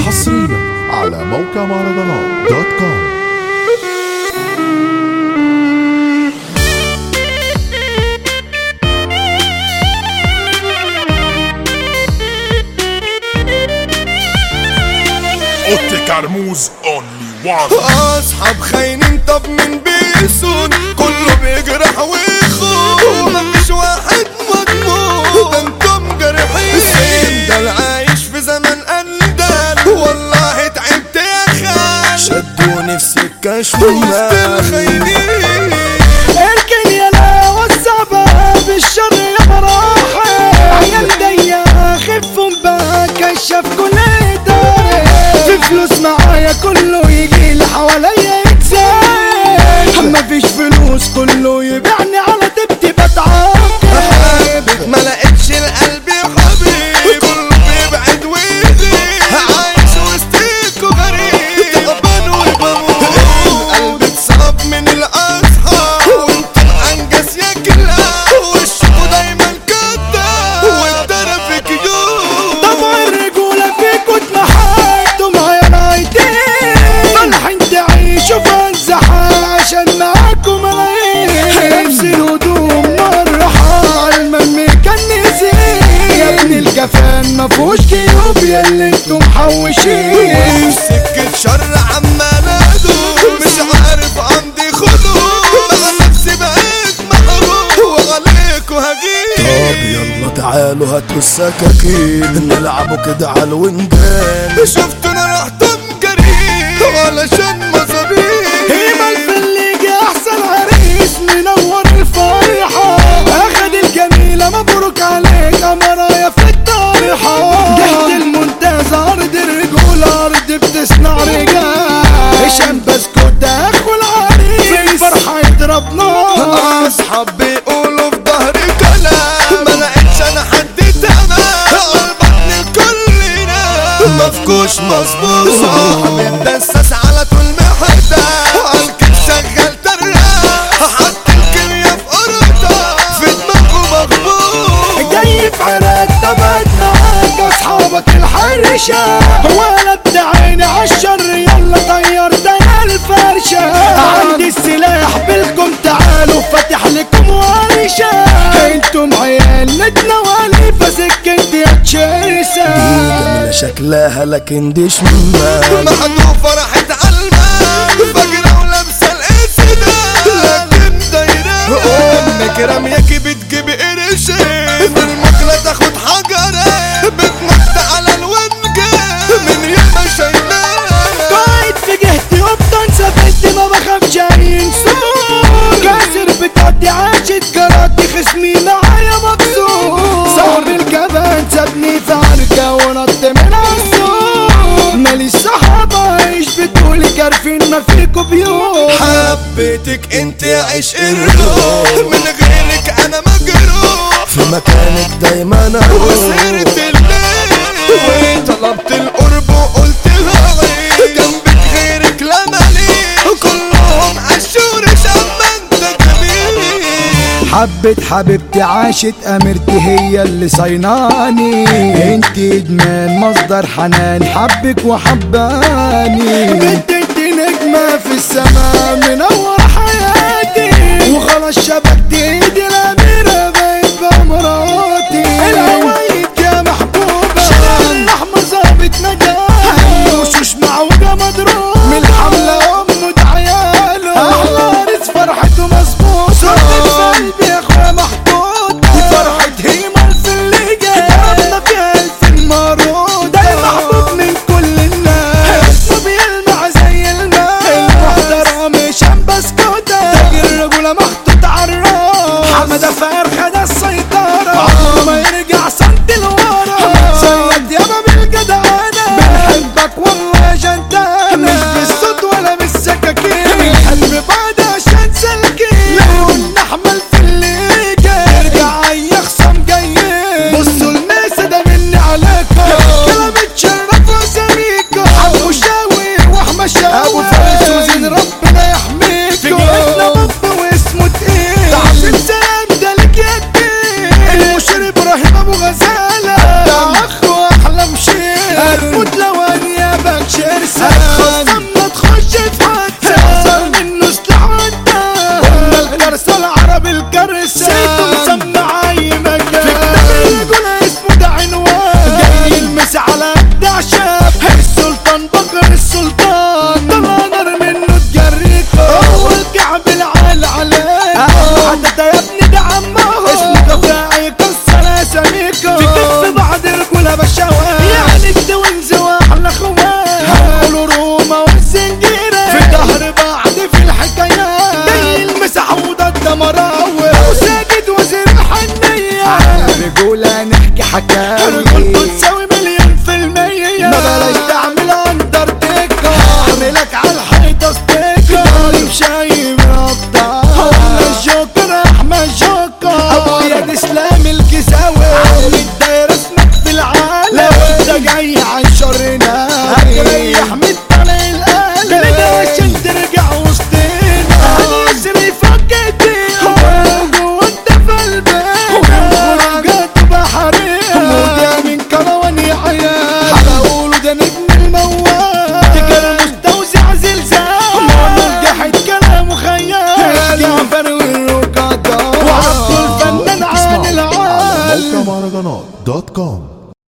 حصريا على موقع مهرجانات دوت كوم اوتي كرموز اونلي وان اصحاب خاينين طب من بيسون كله بيجرح ويخون مفيش واحد مضمون ده انتم جارحين سندل عايش في زمن اندل والله تعبت يا خال شدوني في سكه شمال الخاينين اركن يا لا والسبب الشر يا مراحل عيال ضيق خف بقى كشف كل داري في فلوس معايا كله يجي اللي حواليا يتزايد مفيش فلوس كله يبيعني على تبتي بتعاقب حبيبك ما لقيتش القلب يا حبيب كله بيبعد ويغيب عايش وسطيكوا غريب تعبان وبموت القلب اتصاب من الاصحاب وانتم انجز يا كلاب وشكوا دايما كداب والدرب في كيوب طبع الرجولة فيكوا اتمحيتوا معايا رايتين فرحين تعيشوا في الزحام عشان معاكوا ملايين نفس الهدوم مرة حال من مكنزين يا ابن الجفان مفهوش كيوب يا اللي انتم محوشين سكة شر عمال ادوم مش عارف عندي خدوم مع نفسي بقيت محروم وعليكوا هجيب طب يلا تعالوا هاتوا السكاكين نلعبوا كده على الونجان شفت انا رحت مجري علشان مصابيح هيما الفليج احسن عريس منور الفرحة اخد الجميلة مبروك عليك امرايا في الطريحة جهد الممتاز ارض الرجولة ارض بتصنع رجال هشام بسكوت اخو العريس في الفرحة يضرب نار اصحاب بيقولوا في ظهري كلام ما لقيتش انا حد تمام البطن الكل ينام مفكوش مظبوط صاحبي مدسس على طول محدة عالكيف شغال تراب حط الكيميا في قرطة في دماغه مخبوط جاي في عراك تبعت معاك اصحابك الحرشة ولد عيني عالشر يلا طيرت انا الفرشة عندي السلاح بالكم تعالوا فاتح لكم ورشة انتم عيال نتنوالي فسكنتي اتشرسة جميلة شكلها لكن دي شمال محذوفة راحت عالمان فجرة ولابسة الاسدان لكن دايرة امك رمياكي بتجيب قرشين في المقلة تاخد حجرين بتنط على الونجة من ياما شايلاه قاعد في جهتي وبطن سفلت ما بخافش ينسون كاسر بتعدي عاشت كراتي خصمي معايا مكسور صاحب الجبان سابني في عركة ونط من عالسور مالي الصحابة عايش بتقولي كارفين ما فيكوا بيوت حبيتك انت يا عشق الروح من غيرك انا مجروح في مكانك دايما اروح وسهرت الليل وطلبت القرب وقلت الهوي جنبك غيرك لا مالي كلهم عشور شما انت جميل حبت حبيبتي عاشت امرتي هي اللي صيناني انت ادمان مصدر حنان حبك وحباني بنت انت نجمة في السماء منور حياتي وخلاص شبكت ايدي الاميرة بقيت بمراتي الهوايد يا محبوبة شارع اللحمة ظابط نجاح وشوش معوجة مضروب من الحملة امه دعياله احلى عريس فرحته مظبوطة صورتك في قلبي يا اخويا محطوطة دي فرحة هيما في اللي جاي ضربنا فيها الف المارود ده محبوب من كل الناس اسمه بيلمع زي الماء المحترم هشام بسكوتة تاج الرجولة محطوط عالراس حمادة دوت كوم